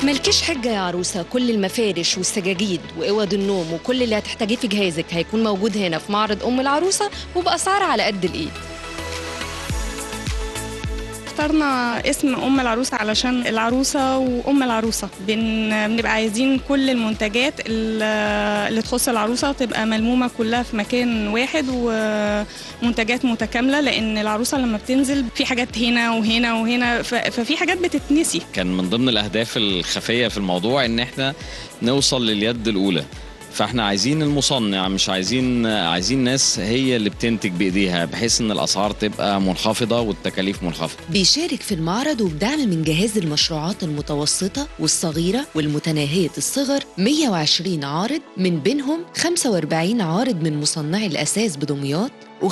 مالكيش حجة يا عروسة كل المفارش والسجاجيد وأوض النوم وكل اللي هتحتاجيه في جهازك هيكون موجود هنا في معرض أم العروسة وبأسعار على قد الإيد اخترنا اسم ام العروسه علشان العروسه وام العروسه بن... بنبقى عايزين كل المنتجات ال- اللي تخص العروسه تبقى ملمومه كلها في مكان واحد ومنتجات متكامله لان العروسه لما بتنزل في حاجات هنا وهنا وهنا ف... ففي حاجات بتتنسي كان من ضمن الاهداف الخفيه في الموضوع ان احنا نوصل لليد الاولى فاحنا عايزين المصنع مش عايزين عايزين ناس هي اللي بتنتج بايديها بحيث ان الاسعار تبقى منخفضه والتكاليف منخفضه بيشارك في المعرض وبدعم من جهاز المشروعات المتوسطة والصغيرة والمتناهية الصغر 120 عارض من بينهم 45 عارض من مصنعي الأساس بدمياط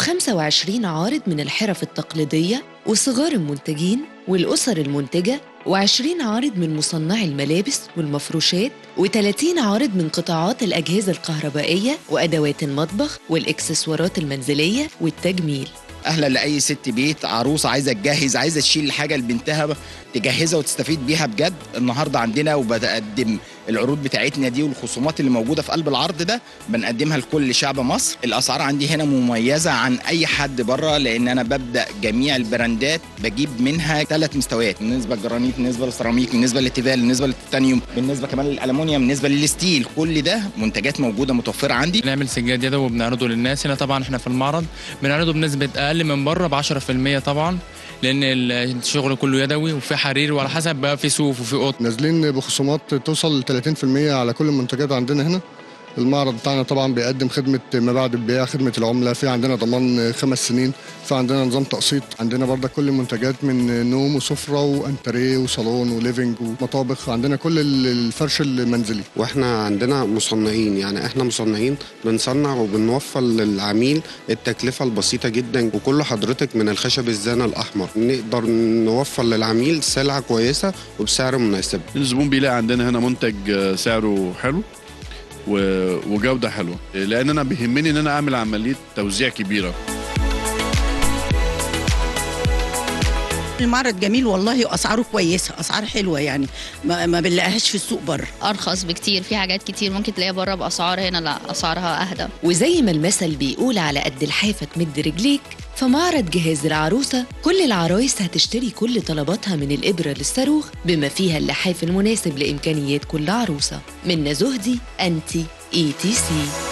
و25 عارض من الحرف التقليدية وصغار المنتجين والأسر المنتجة و20 عارض من مصنعي الملابس والمفروشات و30 عارض من قطاعات الأجهزة الكهربائية وأدوات المطبخ والإكسسوارات المنزلية والتجميل اهلا لاي ست بيت عروسه عايزه تجهز عايزه تشيل حاجه لبنتها تجهزها وتستفيد بيها بجد النهارده عندنا وبقدم العروض بتاعتنا دي والخصومات اللي موجوده في قلب العرض ده بنقدمها لكل شعب مصر الاسعار عندي هنا مميزه عن اي حد بره لان انا ببدا جميع البراندات بجيب منها ثلاث مستويات بالنسبه للجرانيت بالنسبه للسيراميك بالنسبه للتيفال بالنسبه للتيتانيوم بالنسبه كمان للالومنيوم بالنسبه للستيل كل ده منتجات موجوده متوفره عندي بنعمل سجاد يدوي وبنعرضه للناس هنا طبعا احنا في المعرض بنعرضه بنسبة أقل من بره ب 10% طبعا لأن الشغل كله يدوي وفي حرير وعلى حسب بقى في صوف وفي قطن نازلين بخصومات توصل ل 30% على كل المنتجات عندنا هنا المعرض بتاعنا طبعا بيقدم خدمة ما بعد البيع خدمة العملة في عندنا ضمان خمس سنين في عندنا نظام تقسيط عندنا برضه كل المنتجات من نوم وسفرة وانتريه وصالون وليفنج ومطابخ عندنا كل الفرش المنزلي واحنا عندنا مصنعين يعني احنا مصنعين بنصنع وبنوفر للعميل التكلفة البسيطة جدا وكل حضرتك من الخشب الزانة الأحمر نقدر نوفر للعميل سلعة كويسة وبسعر مناسب الزبون بيلاقي عندنا هنا منتج آه، سعره حلو و- وجوده حلوه لان انا بيهمني ان انا اعمل عمليه توزيع كبيره المعرض جميل والله واسعاره كويسه اسعار حلوه يعني ما, ما بنلاقيهاش في السوق بره ارخص بكتير في حاجات كتير ممكن تلاقيها بره باسعار هنا لا اسعارها اهدى وزي ما المثل بيقول على قد الحافة تمد رجليك فمعرض جهاز العروسة كل العرايس هتشتري كل طلباتها من الإبرة للصاروخ بما فيها اللحاف المناسب لإمكانيات كل عروسة من زهدي أنتي إي تي سي